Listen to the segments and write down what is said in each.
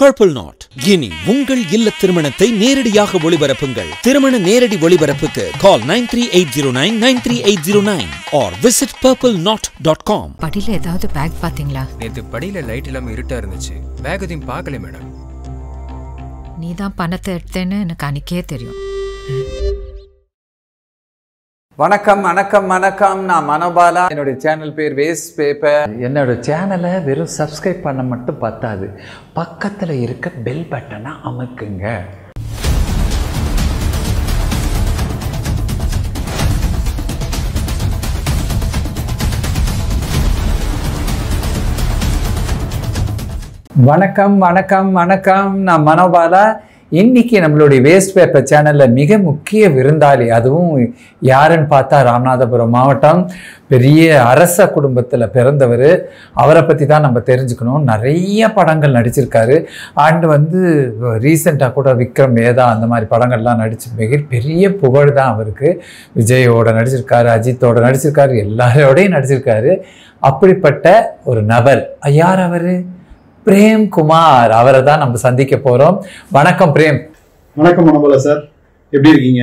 purple not இனி உங்கள் இல்ல திருமணத்தை நேரடியாக ஒளிபரப்புங்கள் திருமண நேரடி ஒளிபரப்புக்கு call nine three eight zero nine nine three eight zero nine or visit purple knot dot com படியில ஏதாவது பேக் பாத்தீங்களா நேத்து படியில லைட் இல்லாம இருட்டா இருந்துச்சு பேக் எதையும் பார்க்கல மேடம் நீ தான் பணத்தை எடுத்தேன்னு எனக்கு அன்னைக்கே தெரியும் வணக்கம் வணக்கம் வணக்கம் நான் மனோபாலா என்னுடைய சேனல் பேர் வேஸ்ட் பேப்பர் என்னோட சேனலை வெறும் சப்ஸ்கிரைப் பண்ண மட்டும் பத்தாது பக்கத்தில் இருக்க பெல் பட்டனை அமுக்குங்க வணக்கம் வணக்கம் வணக்கம் நான் மனோபாலா இன்னைக்கு நம்மளுடைய வேஸ்ட் பேப்பர் சேனலில் மிக முக்கிய விருந்தாளி அதுவும் யாருன்னு பார்த்தா ராமநாதபுரம் மாவட்டம் பெரிய அரச குடும்பத்தில் பிறந்தவர் அவரை பற்றி தான் நம்ம தெரிஞ்சுக்கணும் நிறைய படங்கள் நடிச்சிருக்காரு அண்ட் வந்து ரீசெண்டாக கூட விக்ரம் வேதா அந்த மாதிரி படங்கள்லாம் நடிச்சு மிக பெரிய புகழ் தான் அவருக்கு விஜயோட நடிச்சிருக்காரு அஜித்தோட நடிச்சிருக்காரு எல்லாரோடையும் நடிச்சிருக்காரு அப்படிப்பட்ட ஒரு நபர் யார் அவர் பிரேம் குமார் அவரை தான் நம்ம சந்திக்க போறோம் வணக்கம் பிரேம் வணக்கம் மனோபல சார் எப்படி இருக்கீங்க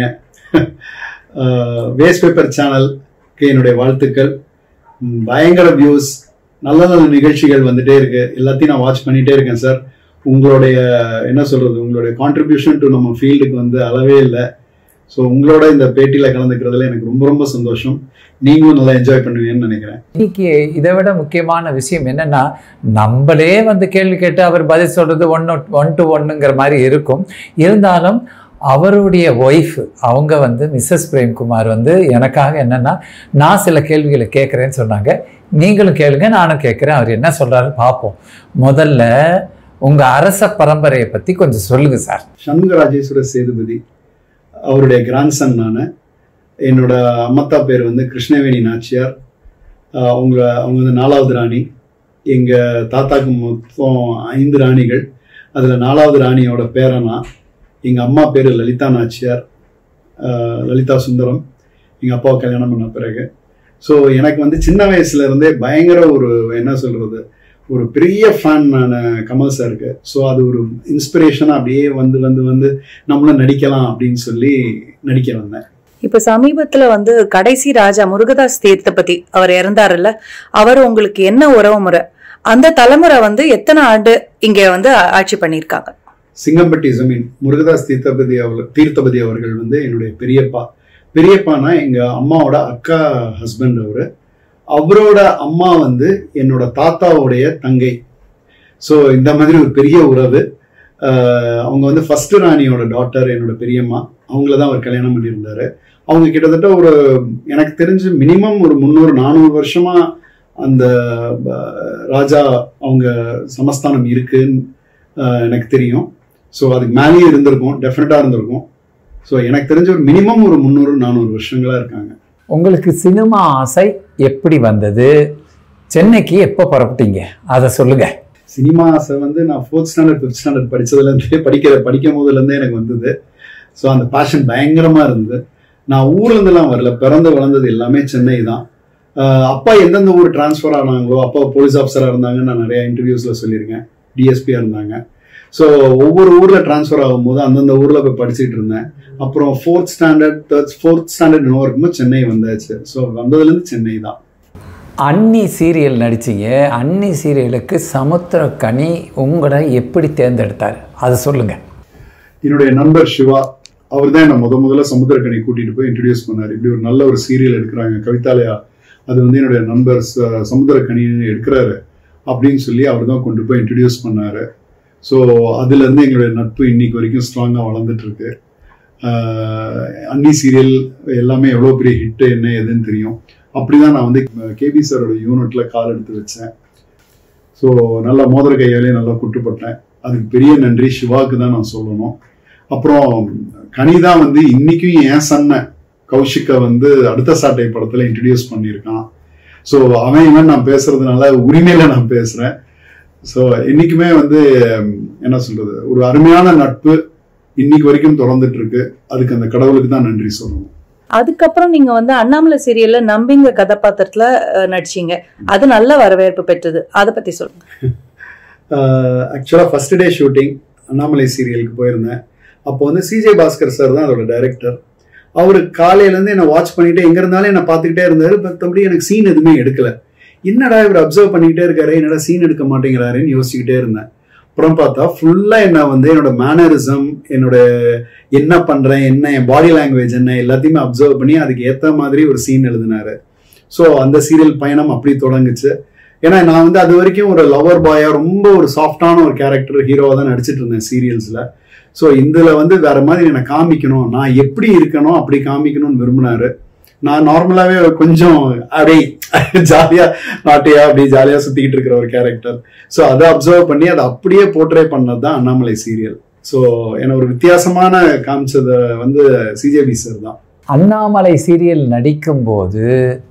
வேஸ்ட் பேப்பர் சேனலுக்கு என்னுடைய வாழ்த்துக்கள் ம், பயங்கர வியூஸ் நல்ல நல்ல நிகழ்ச்சிகள் வந்துட்டே இருக்கு எல்லாத்தையும் நான் வாட்ச் பண்ணிட்டே இருக்கேன் சார் உங்களுடைய என்ன சொல்றது உங்களுடைய கான்ட்ரிபியூஷன் டு நம்ம ஃபீல்டுக்கு வந்து அளவே இல்லை ஸோ உங்களோட இந்த பேட்டியில் கலந்துக்கிறதுல எனக்கு ரொம்ப ரொம்ப சந்தோஷம் நீங்களும் நல்லா என்ஜாய் பண்ணுவீங்கன்னு நினைக்கிறேன் இன்னைக்கு இதை விட முக்கியமான விஷயம் என்னன்னா நம்மளே வந்து கேள்வி கேட்டு அவர் பதில் சொல்றது ஒன்று ஒன் டு ஒன்னுங்கிற மாதிரி இருக்கும் இருந்தாலும் அவருடைய ஒய்ஃப் அவங்க வந்து மிஸ்ஸஸ் பிரேம்குமார் வந்து எனக்காக என்னன்னா நான் சில கேள்விகளை கேட்குறேன்னு சொன்னாங்க நீங்களும் கேளுங்க நானும் கேட்குறேன் அவர் என்ன சொல்றாரு பார்ப்போம் முதல்ல உங்க அரச பரம்பரையை பத்தி கொஞ்சம் சொல்லுங்க சார் சண்முகராஜேஸ்வர சேதுபதி அவருடைய கிராண்ட்சன் நான் என்னோட அம்மத்தா பேர் வந்து கிருஷ்ணவேணி நாச்சியார் ஆஹ் அவங்க அவங்க வந்து நாலாவது ராணி எங்கள் தாத்தாக்கு மொத்தம் ஐந்து ராணிகள் அதில் நாலாவது ராணியோட பேரனா எங்கள் அம்மா பேர் லலிதா நாச்சியார் ஆஹ் லலிதா சுந்தரம் எங்கள் அப்பாவை கல்யாணம் பண்ண பிறகு ஸோ எனக்கு வந்து சின்ன வயசுல இருந்தே பயங்கர ஒரு என்ன சொல்கிறது ஒரு பெரிய ஃபேன் நான் கமல் சாருக்கு ஸோ அது ஒரு இன்ஸ்பிரேஷனாக அப்படியே வந்து வந்து வந்து நம்மளும் நடிக்கலாம் அப்படின்னு சொல்லி நடிக்க வந்தேன் இப்ப சமீபத்துல வந்து கடைசி ராஜா முருகதாஸ் தீர்த்தபதி அவர் இறந்தாருல்ல அவர் உங்களுக்கு என்ன உறவு முறை அந்த தலைமுறை வந்து எத்தனை ஆண்டு இங்க வந்து ஆ- ஆட்சி பண்ணியிருக்காங்க சிங்கம்பட்டி ஜமீன் முருகதாஸ் தீர்த்தபதி அவர் தீர்த்தபதி அவர்கள் வந்து என்னுடைய பெரியப்பா பெரியப்பானா எங்கள் அம்மாவோட அக்கா ஹஸ்பண்ட் அவர் அவரோட அம்மா வந்து என்னோட தாத்தாவுடைய தங்கை ஸோ இந்த மாதிரி ஒரு பெரிய உறவு ஆஹ் அவங்க வந்து ஃபர்ஸ்ட் ராணியோட டாட்டர் என்னோட பெரியம்மா அவங்கள தான் அவர் கல்யாணம் பண்ணியிருந்தாரு அவங்க கிட்டத்தட்ட ஒரு எனக்கு தெரிஞ்சு மினிமம் ஒரு முந்நூறு நானூறு வருஷமா அந்த ஆஹ், ராஜா அவங்க சமஸ்தானம் இருக்குன்னு ஆஹ், எனக்கு தெரியும் ஸோ அதுக்கு மேலேயே இருந்திருக்கும் டெஃபினட்டாக இருந்திருக்கும் ஸோ எனக்கு தெரிஞ்ச ஒரு மினிமம் ஒரு முந்நூறு நானூறு வருஷங்களா இருக்காங்க உங்களுக்கு சினிமா ஆசை எப்படி வந்தது சென்னைக்கு எப்போ புறப்பட்டீங்க அதை சொல்லுங்க சினிமா ஆசை வந்து நான் ஃபோர்த் ஸ்டாண்டர்ட் ஃபிஃப்த் ஸ்டாண்டர்ட் படிச்சதுலேருந்தே படிக்கிற படிக்கும் போதுலேருந்தே எனக்கு வந்தது ஸோ அந்த பேஷன் பயங்கரமாக இருந்தது நான் ஊர்லேருந்துலாம் வரல பிறந்து வளர்ந்தது எல்லாமே சென்னை தான் ஆஹ் அப்பா எந்தெந்த ஊர் டிரான்ஸ்ஃபர் ஆனாங்களோ அப்பா போலீஸ் ஆஃபீஸராக இருந்தாங்கன்னு நான் நிறைய இன்டர்வியூஸில் சொல்லியிருக்கேன் டிஎஸ்பியாக இருந்தாங்க ஸோ ஒவ்வொரு ஊரில் டிரான்ஸ்ஃபர் ஆகும்போது அந்தந்த ஊரில் போய் படிச்சுட்டு இருந்தேன் அப்புறம் fourth standard third fourth standard இன்னும் இருக்கும்போது சென்னை வந்தாச்சு ஸோ வந்ததுலேருந்து சென்னை தான் அன்னி சீரியல் நடிச்சீங்க அன்னி சீரியலுக்கு சமுத்திரக்கனி உங்களை எப்படி தேர்ந்தெடுத்தார் அதை சொல்லுங்க என்னுடைய நண்பர் சிவா அவர் தான் என்ன முத முதல்ல சமுத்திரக்கனி கூட்டிட்டு போய் இன்ட்ரடியூஸ் பண்ணார் இப்படி ஒரு நல்ல ஒரு சீரியல் எடுக்கிறாங்க கவிதாலயா அது வந்து என்னுடைய நண்பர் ச- சமுத்திரக்கனி எடுக்கிறாரு அப்படின்னு சொல்லி அவர் தான் கொண்டு போய் இன்ட்ரடியூஸ் பண்ணாரு ஸோ அதுல இருந்து எங்களுடைய நட்பு இன்னைக்கு வரைக்கும் ஸ்ட்ராங்காக வளர்ந்துட்டு இருக்கு ஆஹ் அன்னி சீரியல் எல்லாமே எவ்வளோ பெரிய ஹிட் என்ன ஏதுன்னு தெரியும் அப்படிதான் நான் வந்து கேபி சாரோட யூனிட்ல கால் எடுத்து வச்சேன் ஸோ நல்லா மோதிர கையாலே நல்லா குட்டுப்பட்டேன் அதுக்கு பெரிய நன்றி சிவாவுக்கு தான் நான் சொல்லணும் அப்புறம் கனிதா வந்து இன்னைக்கும் என் சன்ன கௌஷிக்கை வந்து அடுத்த சாட்டை படத்துல இன்ட்ரடியூஸ் பண்ணியிருக்கான் ஸோ அவன் இவன் நான் பேசுறதுனால உரிமையில நான் பேசுறேன் ஸோ இன்னைக்குமே வந்து உம், என்ன சொல்றது ஒரு அருமையான நட்பு இன்னைக்கு வரைக்கும் தொடர்ந்துட்டு இருக்கு அதுக்கு அந்த கடவுளுக்கு தான் நன்றி சொல்லணும் அதுக்கப்புறம் நீங்க வந்து அண்ணாமலை சீரியல்ல நம்பிங்க கதாபாத்திரத்துல அஹ், நடிச்சீங்க அது நல்ல வரவேற்பு பெற்றது அதை பத்தி சொல்லுங்க ஆக்சுவலாக ஃபர்ஸ்ட் டே ஷூட்டிங் அண்ணாமலை சீரியலுக்கு போயிருந்தேன் அப்போ வந்து சிஜே பாஸ்கர் சார் தான் அதோட டைரக்டர் அவர் காலையிலேருந்து என்னை வாட்ச் பண்ணிட்டு எங்க இருந்தாலும் என்னை பார்த்துக்கிட்டே இருந்தாரு மற்றபடி எனக்கு சீன் எதுவுமே எடுக்கல என்னடா இவர் அப்சர்வ் பண்ணிக்கிட்டே இருக்காரு என்னடா சீன் எடுக்க மாட்டேங்கிறாருன்னு யோசிச்சுக்கிட்டே இருந்தேன் அப்புறம் பார்த்தா ஃபுல்லா என்ன வந்து என்னோட மேனரிசம் என்னோட என்ன பண்றேன் என்ன என் பாடி லாங்குவேஜ் என்ன எல்லாத்தையுமே அப்சர்வ் பண்ணி அதுக்கு ஏத்த மாதிரி ஒரு சீன் எழுதினாரு ஸோ அந்த சீரியல் பயணம் அப்படி தொடங்குச்சு ஏன்னா நான் வந்து அது வரைக்கும் ஒரு லவர் பாயா ரொம்ப ஒரு சாஃப்டான ஒரு கேரக்டர் ஹீரோவா தான் நடிச்சிட்டு இருந்தேன் சீரியல்ஸ்ல ஸோ இதுல வந்து வேற மாதிரி என்னை காமிக்கணும் நான் எப்படி இருக்கணும் அப்படி காமிக்கணும்னு விரும்பினாரு நான் நார்மலாவே கொஞ்சம் அப்படியே ஜாலியா நாட்டியா அப்படி ஜாலியா சுத்திக்கிட்டு இருக்கிற ஒரு கேரக்டர் ஸோ அதை அப்சர்வ் பண்ணி அதை அப்படியே போர்ட்ரே பண்ணது தான் அண்ணாமலை சீரியல் ஸோ என்ன ஒரு வித்தியாசமான காமிச்சது வந்து சிஜேபி சார் தான் அண்ணாமலை சீரியல் நடிக்கும்போது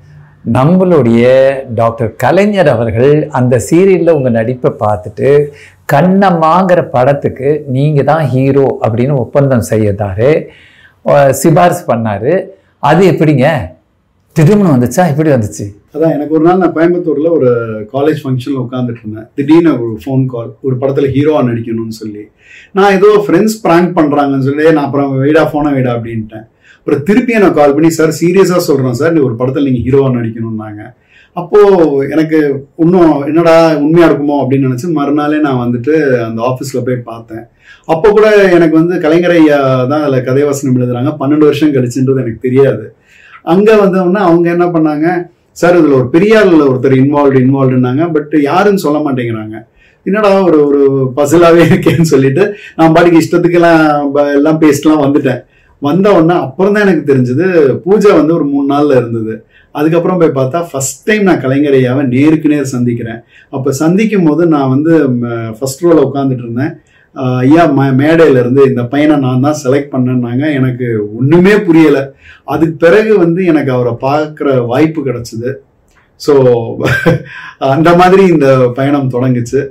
நம்மளுடைய டாக்டர் கலைஞர் அவர்கள் அந்த சீரியலில் உங்கள் நடிப்பை பார்த்துட்டு கண்ணம்மாங்கிற படத்துக்கு நீங்கள் தான் ஹீரோ அப்படின்னு ஒப்பந்தம் செய்யதாரு அஹ் சிபாரிசு பண்ணாரு அது எப்படிங்க திருமணம் வந்துச்சா எப்படி வந்துச்சு அதான் எனக்கு ஒரு நாள் நான் கோயம்புத்தூர்ல ஒரு காலேஜ் ஃபங்க்ஷன்ல உட்காந்துட்டு இருந்தேன் திடீர்னு ஒரு ஃபோன் கால் ஒரு படத்துல ஹீரோவா நடிக்கணும்னு சொல்லி நான் ஏதோ ஃப்ரெண்ட்ஸ் ப்ராங்க் பண்றாங்கன்னு சொல்லி நான் அப்புறம் வெயிடா போன வெயிடா அப்படின்ட்டேன் அப்புறம் திருப்பி நான் கால் பண்ணி சார் சீரியஸா சொல்றேன் சார் நீ ஒரு படத்துல நீங்க ஹீரோவா நடிக்கணும்னாங்க அப்போ எனக்கு இன்னும் என்னடா உண்மையா இருக்குமோ அப்படின்னு நினைச்சு மறுநாளே நான் வந்துட்டு அந்த ஆஃபீஸ்ல போய் பார்த்தேன் அப்போ கூட எனக்கு வந்து கலைஞர் ஐயா தான் அதில் கதைவாசனம் எழுதுறாங்க பன்னெண்டு வருஷம் கழிச்சுன்றது எனக்கு தெரியாது அங்க வந்தோம்னா அவங்க என்ன பண்ணாங்க சார் இதுல ஒரு பெரியார் ஒருத்தர் இன்வால்வ்டு இன்வால்வ்டுனாங்க பட் யாருன்னு சொல்ல மாட்டேங்கிறாங்க என்னடா ஒரு ஒரு பசிலாவே இருக்கேன்னு சொல்லிட்டு நான் பாட்டுக்கு இஷ்டத்துக்கெல்லாம் ப- எல்லாம் பேசிட்டுலாம் வந்துட்டேன் வந்த உடனே அப்புறம் தான் எனக்கு தெரிஞ்சது பூஜை வந்து ஒரு மூணு நாள்ல இருந்தது அதுக்கப்புறம் போய் பார்த்தா ஃபர்ஸ்ட் டைம் நான் கலைஞர் ஐயாவை நேருக்கு நேர் சந்திக்கிறேன் அப்ப சந்திக்கும் போது நான் வந்து ஃபர்ஸ்ட் ரோல உட்காந்துட்டு இருந்தேன் ஆஹ் ஐயா ம- மேடையில இருந்து இந்த பையனை நான் தான் செலக்ட் பண்ணேன்னாங்க எனக்கு ஒண்ணுமே புரியல அதுக்கு பிறகு வந்து எனக்கு அவரை பார்க்குற வாய்ப்பு கிடைச்சது ஸோ அந்த மாதிரி இந்த பயணம் தொடங்குச்சு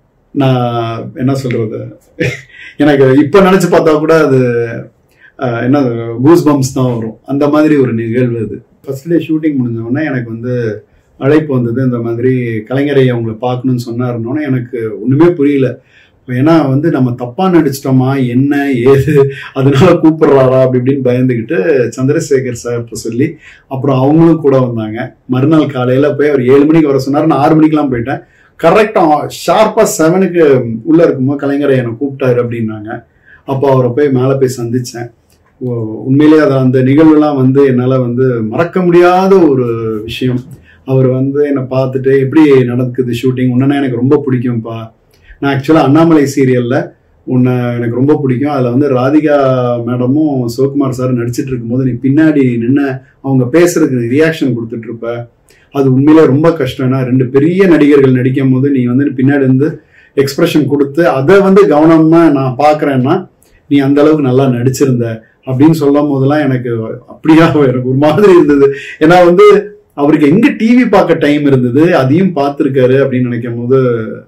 நான் என்ன சொல்றது எனக்கு இப்போ நினைச்சு பார்த்தா கூட அது ஆஹ், என்ன கூஸ் பம்ப்ஸ் தான் வரும் அந்த மாதிரி ஒரு நிகழ்வு அது ஃபர்ஸ்ட் டே ஷூட்டிங் முடிஞ்ச உடனே எனக்கு வந்து அழைப்பு வந்தது இந்த மாதிரி கலைஞரை அவங்கள பார்க்கணும்னு சொன்னாருன்னொன்னே எனக்கு ஒண்ணுமே புரியல ஏன்னா வந்து நம்ம தப்பா நடிச்சிட்டோமா என்ன ஏது அதனால கூப்பிடுறாரா அப்படி இப்படின்னு பயந்துக்கிட்டு சந்திரசேகர் சார்கிட்ட சொல்லி அப்புறம் அவங்களும் கூட வந்தாங்க மறுநாள் காலையில போய் அவர் ஏழு மணிக்கு வர சொன்னார் நான் ஆறு மணிக்கெல்லாம் போயிட்டேன் கரெக்டா ஷார்ப்பா செவனுக்கு உள்ள இருக்கும்போது கலைஞரை என்னை கூப்பிட்டாரு அப்படின்னாங்க அப்போ அவரை போய் மேலே போய் சந்திச்சேன் ஓ- உண்மையிலேயே அது அந்த நிகழ்வுலாம் வந்து என்னால் வந்து மறக்க முடியாத ஒரு விஷயம் அவர் வந்து என்னை பார்த்துட்டு எப்படி நடக்குது ஷூட்டிங் உன்ன எனக்கு ரொம்ப பிடிக்கும்ப்பா நான் ஆக்சுவலாக அண்ணாமலை சீரியலில் உன்னை எனக்கு ரொம்ப பிடிக்கும் அதில் வந்து ராதிகா மேடமும் சிவகுமார் சார் நடிச்சிட்டு இருக்கும்போது நீ பின்னாடி நின்று அவங்க பேசுறதுக்கு ரியாக்ஷன் கொடுத்துட்டு இருப்ப அது உண்மையிலே ரொம்ப கஷ்டம் ஏன்னா ரெண்டு பெரிய நடிகர்கள் நடிக்கும் போது நீ வந்து பின்னாடி இருந்து எக்ஸ்பிரஷன் கொடுத்து அதை வந்து கவனமா நான் பார்க்கறேன்னா நீ அந்த அளவுக்கு நல்லா நடிச்சிருந்த அப்படின்னு சொல்லும் போதெல்லாம் எனக்கு அப்படியா எனக்கு ஒரு மாதிரி இருந்தது ஏன்னா வந்து அவருக்கு எங்க டிவி பார்க்க டைம் இருந்தது அதையும் பார்த்துருக்காரு அப்படின்னு நினைக்கும் போது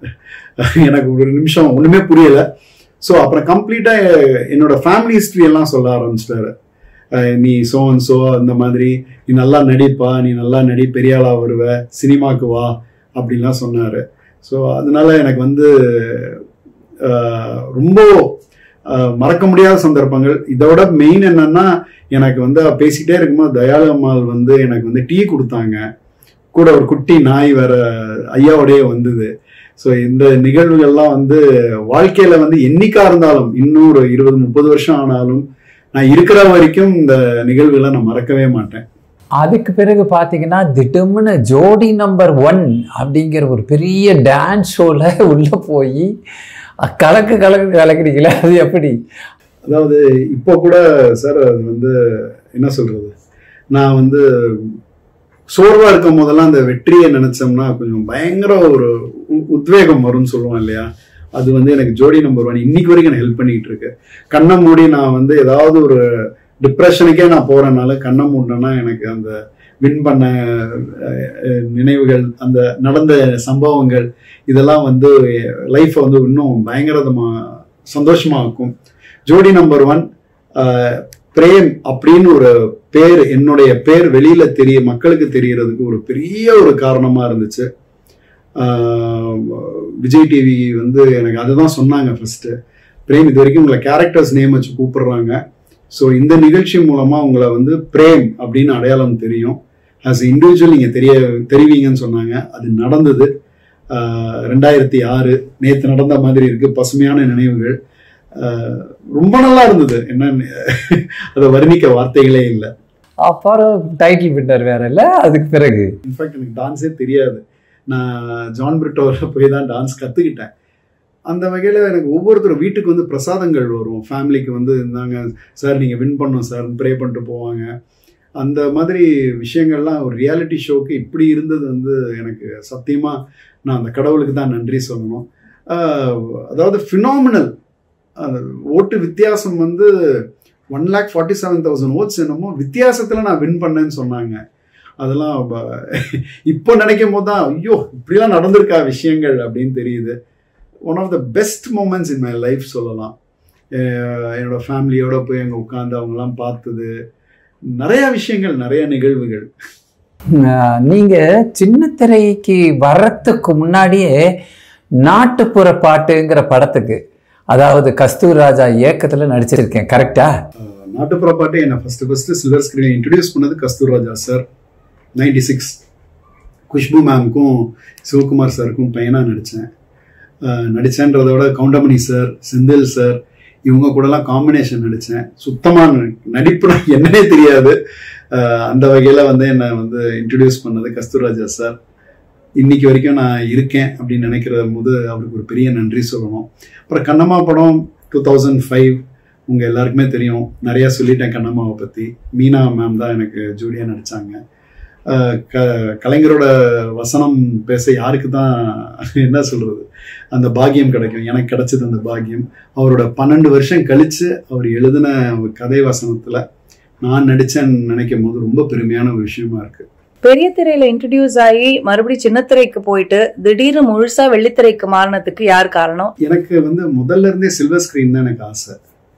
எனக்கு ஒரு நிமிஷம் ஒண்ணுமே புரியல ஸோ அப்புறம் கம்ப்ளீட்டா என்னோட ஃபேமிலி ஹிஸ்டரி எல்லாம் சொல்ல ஆரம்பிச்சிட்டாரு அஹ் நீ சோ அண்ட் சோ அந்த மாதிரி நீ நல்லா நடிப்பா நீ நல்லா நடி பெரிய ஆளா வருவ சினிமாக்கு வா அப்படின்லாம் சொன்னாரு ஸோ அதனால எனக்கு வந்து அஹ், ரொம்ப அஹ், மறக்க முடியாத சந்தர்ப்பங்கள் இதோட மெயின் என்னன்னா எனக்கு வந்து பேசிக்கிட்டே இருக்கும்போது தயாளு அம்மாள் வந்து எனக்கு வந்து டீ கொடுத்தாங்க கூட ஒரு குட்டி நாய் வேற ஐயாவோடயே வந்தது ஸோ இந்த நிகழ்வுகள்லாம் வந்து வாழ்க்கையில வந்து என்னைக்கா இருந்தாலும் இன்னும் ஒரு இருபது முப்பது வருஷம் ஆனாலும் நான் இருக்கிற வரைக்கும் இந்த நிகழ்வுகளை நான் மறக்கவே மாட்டேன் அதுக்கு பிறகு பார்த்தீங்கன்னா திடும்னு ஜோடி நம்பர் ஒன் அப்படிங்கிற ஒரு பெரிய டான்ஸ் ஷோவில் உள்ளே போய் கலக்கு கலக்கு கலக்குறீங்களே அது எப்படி அதாவது இப்போ கூட சார் அது வந்து என்ன சொல்றது நான் வந்து சோர்வா இருக்கும் போதெல்லாம் அந்த வெற்றியை நினைச்சோம்னா கொஞ்சம் பயங்கர ஒரு உ- உத்வேகம் வரும்னு சொல்லுவோம் இல்லையா அது வந்து எனக்கு ஜோடி நம்பர் ஒன் இன்னைக்கு வரைக்கும் எனக்கு ஹெல்ப் பண்ணிட்டு இருக்கு கண்ணை மூடி நான் வந்து ஏதாவது ஒரு டிப்ரெஷனுக்கே நான் போறேனால கண்ணை மூடினேன்னா எனக்கு அந்த வின் பண்ண அஹ், அஹ், நினைவுகள் அந்த நடந்த சம்பவங்கள் இதெல்லாம் வந்து லைஃப்பை வந்து இன்னும் பயங்கரமா சந்தோஷமா இருக்கும் ஜோடி நம்பர் ஒன் பிரேம் அப்படின்னு ஒரு பேர் என்னுடைய பேர் வெளியில தெரிய மக்களுக்கு தெரியறதுக்கு ஒரு பெரிய ஒரு காரணமா இருந்துச்சு ஆஹ் விஜய் டிவி வந்து எனக்கு அதை தான் சொன்னாங்க ஃபர்ஸ்ட்டு பிரேம் இது வரைக்கும் உங்களை கேரக்டர்ஸ் நேம் வச்சு கூப்பிடுறாங்க ஸோ இந்த நிகழ்ச்சி மூலமாக உங்களை வந்து பிரேம் அப்படின்னு அடையாளம் தெரியும் ஆஸ் இண்டிவிஜுவல் நீங்கள் தெரிய தெரிவிங்கன்னு சொன்னாங்க அது நடந்தது ஆஹ் ரெண்டாயிரத்தி ஆறு நேற்று நடந்த மாதிரி இருக்கு பசுமையான நினைவுகள் ஆஹ் ரொம்ப நல்லா இருந்தது என்னன்னு அதை வர்ணிக்க வார்த்தைகளே இல்லை அப்புறம் டைட்டில் வின்னர் வேற இல்ல அதுக்கு பிறகு இன்ஃபேக்ட் எனக்கு டான்ஸே தெரியாது நான் ஜான் பிரிட்டோவில் போய் தான் டான்ஸ் கற்றுக்கிட்டேன் அந்த வகையில் எனக்கு ஒவ்வொருத்தரும் வீட்டுக்கு வந்து பிரசாதங்கள் வரும் ஃபேமிலிக்கு வந்து இருந்தாங்க சார் நீங்கள் வின் பண்ணோம் சார் ப்ரே பண்ணிட்டு போவாங்க அந்த மாதிரி விஷயங்கள்லாம் ஒரு ரியாலிட்டி ஷோக்கு இப்படி இருந்தது வந்து எனக்கு சத்தியமாக நான் அந்த கடவுளுக்கு தான் நன்றி சொல்லணும் ஆஹ் அதாவது ஃபினாமினல் அந்த ஓட்டு வித்தியாசம் வந்து one lakh forty seven thousand votes என்னமோ வித்தியாசத்தில் நான் வின் பண்ணேன்னு சொன்னாங்க அதெல்லாம் ப- இப்போ நினைக்கும் போது தான் ஐயோ இப்படிலாம் நடந்திருக்கா விஷயங்கள் அப்படின்னு தெரியுது one of the best moments in my life சொல்லலாம் அஹ் என்னோட ஃபேமிலியோட போய் அங்கே உட்காந்து அவங்கெல்லாம் பார்த்தது நிறைய விஷயங்கள் நிறைய நிகழ்வுகள் ஆஹ் நீங்க சின்ன திரைக்கு வர்றதுக்கு முன்னாடியே நாட்டுப்புற பாட்டுங்கிற படத்துக்கு அதாவது கஸ்தூர் ராஜா இயக்கத்துல நடிச்சிருக்கேன் கரெக்டா அஹ் நாட்டுப்புற பாட்டு என்னை first first silver screen introduce பண்ணது Kasthoor Raja sir ninety six Khushbu மேம்க்கும் சிவகுமார் சாருக்கும் பையனாக நடித்தேன் நடித்தேன்றதை விட கவுண்டமணி சார் செந்தில் சார் இவங்க கூடலாம் காம்பினேஷன் நடித்தேன் சுத்தமாக நடிப்புனா என்னன்னே தெரியாது அஹ் அந்த வகையில் வந்து என்னை வந்து இன்ட்ரடியூஸ் பண்ணது கஸ்தூர்ராஜா சார் இன்னைக்கு வரைக்கும் நான் இருக்கேன் அப்படின்னு நினைக்கிற போது அவருக்கு ஒரு பெரிய நன்றி சொல்லணும் அப்புறம் கண்ணம்மா படம் டூ தௌசண்ட் ஃபைவ் உங்கள் எல்லாருக்குமே தெரியும் நிறையா சொல்லிட்டேன் கண்ணம்மாவை பற்றி மீனா மேம் தான் எனக்கு ஜோடியாக நடித்தாங்க க கலைஞரோட வசனம் பேச யாருக்கு தான் என்ன சொல்கிறது அந்த பாக்கியம் கிடைக்கும் எனக்கு கிடைச்சது அந்த பாக்கியம் அவரோட பன்னெண்டு வருஷம் கழித்து அவர் எழுதின ஒரு கதை வசனத்தில் நான் நடித்தேன்னு நினைக்கும் போது ரொம்ப பெருமையான ஒரு விஷயமா இருக்கு பெரிய திரையில இன்ட்ரடியூஸ் ஆகி மறுபடியும் சின்ன திரைக்கு போயிட்டு திடீர்னு முழுசா வெள்ளித்திரைக்கு மாறினதுக்கு யார் காரணம் எனக்கு வந்து முதல்ல இருந்தே சில்வர் ஸ்க்ரீன் தான் எனக்கு ஆசை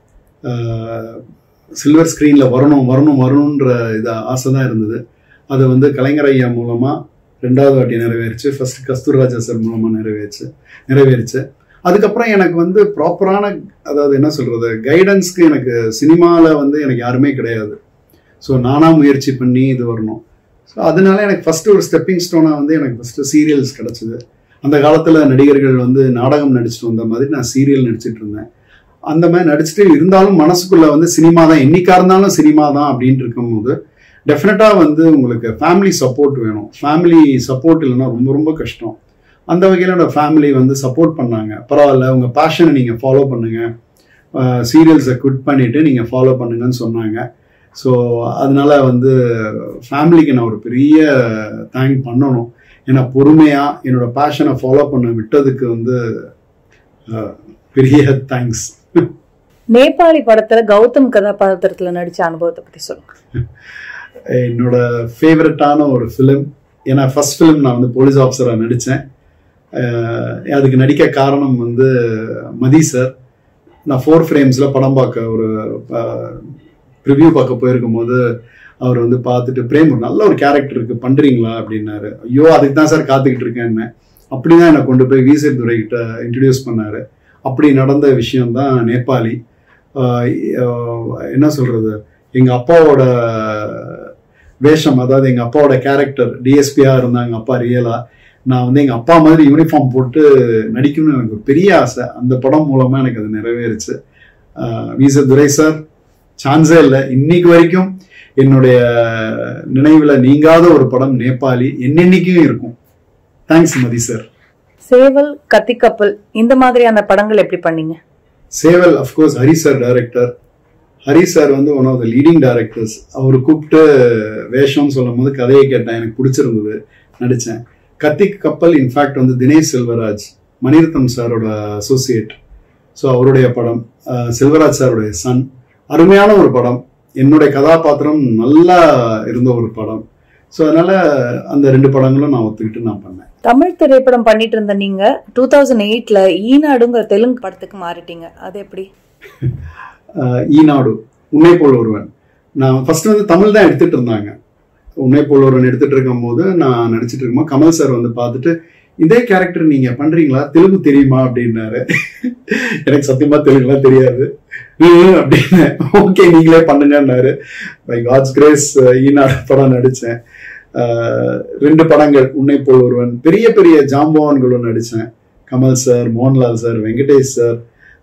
சில்வர் ஸ்க்ரீனில் வரணும் வரணும் வரணுன்ற இது ஆசை தான் இருந்தது அது வந்து கலைஞர் ஐயா மூலமாக ரெண்டாவது வாட்டி நிறைவேறிச்சு ஃபர்ஸ்ட் கஸ்தூர்ராஜா சார் மூலமாக நிறைவேறிச்சு நிறைவேறிச்சு அதுக்கப்புறம் எனக்கு வந்து ப்ராப்பரான அதாவது என்ன சொல்கிறது கைடன்ஸ்க்கு எனக்கு சினிமாவில் வந்து எனக்கு யாருமே கிடையாது ஸோ நானாக முயற்சி பண்ணி இது வரணும் ஸோ அதனால எனக்கு ஃபஸ்ட்டு ஒரு ஸ்டெப்பிங் ஸ்டோனாக வந்து எனக்கு ஃபஸ்ட்டு சீரியல்ஸ் கிடச்சிது அந்த காலத்தில் நடிகர்கள் வந்து நாடகம் நடிச்சிட்டு வந்த மாதிரி நான் சீரியல் நடிச்சிட்டு இருந்தேன் அந்த மாதிரி நடிச்சுட்டு இருந்தாலும் மனசுக்குள்ள வந்து சினிமா தான் என்னைக்கா இருந்தாலும் சினிமா தான் அப்படின்ட்டு இருக்கும்போது டெஃபினட்டாக வந்து உங்களுக்கு ஃபேமிலி சப்போர்ட் வேணும் ஃபேமிலி சப்போர்ட் இல்லைன்னா ரொம்ப ரொம்ப கஷ்டம் அந்த வகையில் என்னோட ஃபேமிலி வந்து சப்போர்ட் பண்ணாங்க பரவாயில்ல உங்கள் பேஷனை நீங்கள் ஃபாலோ பண்ணுங்கள் சீரியல்ஸை குவிட் பண்ணிவிட்டு நீங்கள் ஃபாலோ பண்ணுங்கன்னு சொன்னாங்க ஸோ அதனால வந்து ஃபேமிலிக்கு நான் ஒரு பெரிய தேங்க் பண்ணணும் ஏன்னா பொறுமையாக என்னோட பேஷனை ஃபாலோ பண்ண விட்டதுக்கு வந்து அஹ், பெரிய தேங்க்ஸ் நேபாளி படத்துல கௌதம் கதாபாத்திரத்துல நடிச்ச அனுபவத்தை பத்தி சொல்லுங்க என்னோட ஃபேவரட்டான ஒரு ஃபிலிம் ஏன்னா ஃபர்ஸ்ட் ஃபிலிம் நான் வந்து போலீஸ் ஆஃபீஸராக நடித்தேன் அதுக்கு நடிக்க காரணம் வந்து மதி சார் நான் ஃபோர் ஃப்ரேம்ஸில் படம் பார்க்க ஒரு ரிவ்யூ பார்க்க போயிருக்கும் போது அவர் வந்து பார்த்துட்டு பிரேம் ஒரு நல்ல ஒரு கேரக்டர் இருக்கு பண்றீங்களா அப்படின்னாரு ஐயோ அதுக்கு தான் சார் காத்துக்கிட்டு இருக்கேன்னு அப்படிதான் என்னை கொண்டு போய் விசே துரை கிட்ட இன்ட்ரடியூஸ் பண்ணாரு அப்படி நடந்த விஷயம் தான் நேபாளி ஆஹ் ஆஹ் என்ன சொல்றது எங்க அப்பாவோட வேஷம் அதாவது எங்க அப்பாவோட கேரக்டர் டிஎஸ்பியா இருந்தாங்க அப்பா ரியலா நான் வந்து எங்க அப்பா மாதிரி யூனிஃபார்ம் போட்டு நடிக்கணும்னு எனக்கு ஒரு பெரிய ஆசை அந்த படம் மூலமா எனக்கு அது நிறைவேறுச்சு விச துரை சார் சான்ஸே இல்லை இன்னைக்கு வரைக்கும் என்னுடைய நினைவுல நீங்காத ஒரு படம் நேபாளி என்னென்னைக்கும் இருக்கும் தேங்க்ஸ் மதி சார் சேவல் கத்திக்கப்பல் இந்த மாதிரியான படங்கள் எப்படி பண்ணீங்க Seval of course Hari sir director Hari sir வந்து one of the leading directors அவர் கூப்பிட்டு வேஷம்னு சொல்லும் போது கதையை கேட்டேன் எனக்கு பிடிச்சிருந்தது நடித்தேன் கத்தி கப்பல் இன்ஃபேக்ட் வந்து தினேஷ் செல்வராஜ் மணிரத்னம் சாரோட அசோசியேட் ஸோ அவருடைய படம் அஹ், செல்வராஜ் சாருடைய சன் அருமையான ஒரு படம் என்னுடைய கதாபாத்திரம் நல்லா இருந்த ஒரு படம் ஸோ அதனால அந்த ரெண்டு படங்களும் நான் ஒத்துக்கிட்டு நான் பண்ணேன் தமிழ் திரைப்படம் பண்ணிட்டு இருந்த நீங்க டூ தௌசண்ட் எயிட்ல ஈனாடுங்கிற தெலுங்கு படத்துக்கு மாறிட்டீங்க அது எப்படி ஆஹ் ஈனாடு உன்னை போல் ஒருவன் நான் ஃபர்ஸ்ட் வந்து தமிழ் தான் எடுத்துட்டு இருந்தாங்க உன்னை போல் ஒருவன் எடுத்துட்டு இருக்கும் போது நான் நடிச்சிட்டு இருக்கும்போது கமல் சார் வந்து பார்த்துட்டு இதே கேரக்டர் நீங்க பண்றீங்களா தெலுங்கு தெரியுமா அப்படின்னாரு எனக்கு சத்தியமா தெலுங்குலாம் தெரியாது "ம்" அப்படின்னு ஓகே நீங்களே பண்ணுங்கன்னாரு பை காட்ஸ் கிரேஸ் ஈநாடு படம் நடிச்சேன் அஹ், ரெண்டு படங்கள் உன்னை போல் ஒருவன் பெரிய பெரிய ஜாம்பவான்களும் நடிச்சேன் Kamal sir Mohanlal sir Venkatesh sir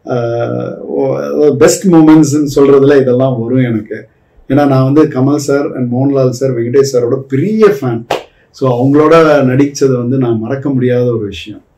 best மூமெண்ட்ஸ்ன்னு சொல்றதுல இதெல்லாம் வரும் எனக்கு ஏன்னா நான் வந்து Kamal sir and Mohanlal sir Venkatesh சாரோட பெரிய ஃபேன் ஸோ அவங்களோட நடிச்சது வந்து நான் மறக்க முடியாத ஒரு விஷயம்